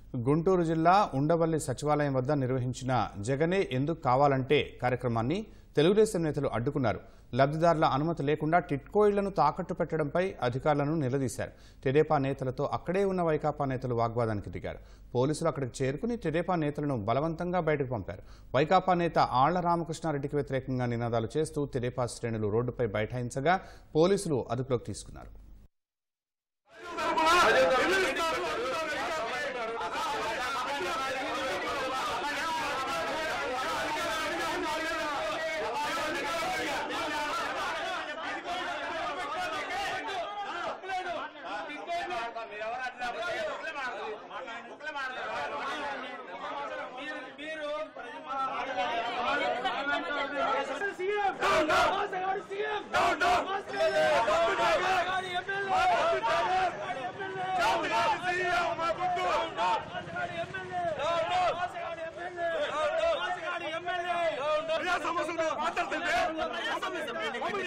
గుంటూరు జిల్లా ఉండవల్లి సచివాలయం వద్ద నిర్వహించిన జగనే ఎందుకు కావాలంటే కార్యక్రమాన్ని తెలుగుదేశం నేతలు అడ్డుకున్నారు లబ్ధిదారుల అనుమతి లేకుండా టిట్కో ఇళ్లను తాకట్టు పెట్టడంపై అధికారులను నిలదీశారు తెదేపా నేతలతో అక్కడే ఉన్న వైకాపా నేతలు వాగ్వాదానికి దిగారు పోలీసులు అక్కడికి చేరుకుని తెదేపా నేతలను బలవంతంగా బయటకు పంపారు వైకాపా నేత ఆళ్ల రామకృష్ణారెడ్డికి వ్యతిరేకంగా నినాదాలు చేస్తూ తెదేపా శ్రేణులు రోడ్డుపై బైఠాయించగా పోలీసులు అదుపులోకి తీసుకున్నారు సమస్యలు మాట్లాడుతుంటే